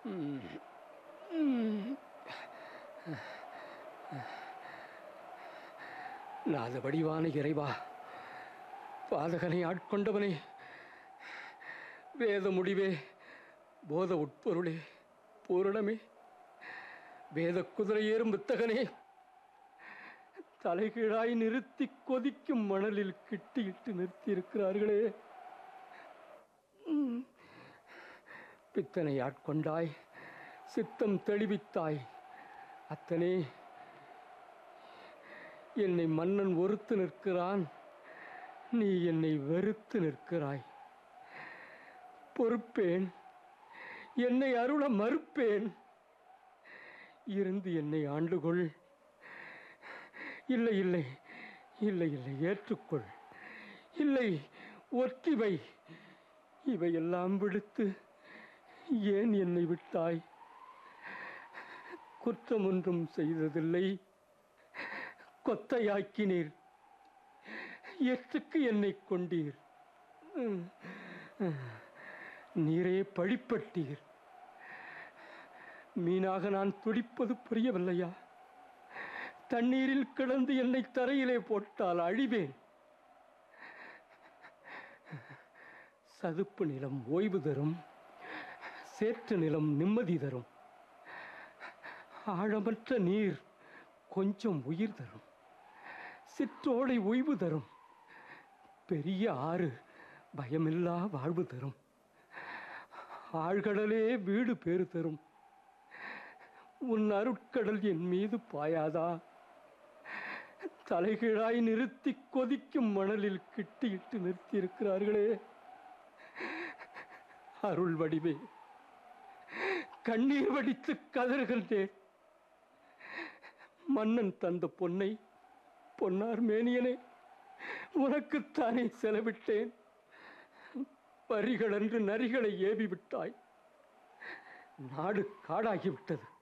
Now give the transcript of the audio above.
நாத வடிவான இறைவா பாதகனை ஆட்கொண்டவனே வேத முடிவே போத உட்பொருளே பூரணமே வேத குதிரை ஏறும் வித்தகனே தலைகீழாய் நிறுத்தி கொதிக்கும் மணலில் கிட்டியிட்டு நிறுத்தி இருக்கிறார்களே ம். பித்தனை ஆட்கொண்டாய் சித்தம் தெளிவித்தாய் அத்தனே என்னை மன்னன் ஒருத்து நிற்கிறான் நீ என்னை வெறுத்து நிற்கிறாய் பொறுப்பேன் என்னை அருள மறுப்பேன் இருந்து என்னை ஆண்டுகொள் இல்லை இல்லை இல்லை இல்லை ஏற்றுக்கொள் இல்லை ஒத்திவை இவையெல்லாம் விடுத்து ஏன் என்னை விட்டாய் குற்றம் ஒன்றும் செய்ததில்லை கொத்தையாக்கினீர் எற்றுக்கு என்னை கொண்டீர் ம், ம். நீரே பழிப்பட்டீர் மீனாக நான் துடிப்பது புரியவில்லையா தண்ணீரில் கிடந்து என்னை தரையிலே போட்டால் அழிவேன் சதுப்பு நிலம் ஓய்வு தரும் சேற்று நிலம் நிம்மதி தரும் ஆழமற்ற நீர் கொஞ்சம் உயிர் தரும் சிற்றோடை ஓய்வு தரும் பெரிய ஆறு பயமில்லா வாழ்வு தரும் ஆழ்கடலே வீடு பேறு தரும் உன் அருட்கடல் என் மீது பாயாதா தலைகீழாய் நிறுத்தி கொதிக்கும் மணலில் கிட்டியிட்டு நிறுத்தி இருக்கிறார்களே அருள் வடிவே கண்ணீர் வடித்து கதறுகின்றேன் மன்னன் தந்த பொன்னை பொன்னார் மேனியனே உனக்குத்தானே செலவிட்டேன் பரிகளன்று நரிகளை ஏவி விட்டாய் நாடு காடாகிவிட்டது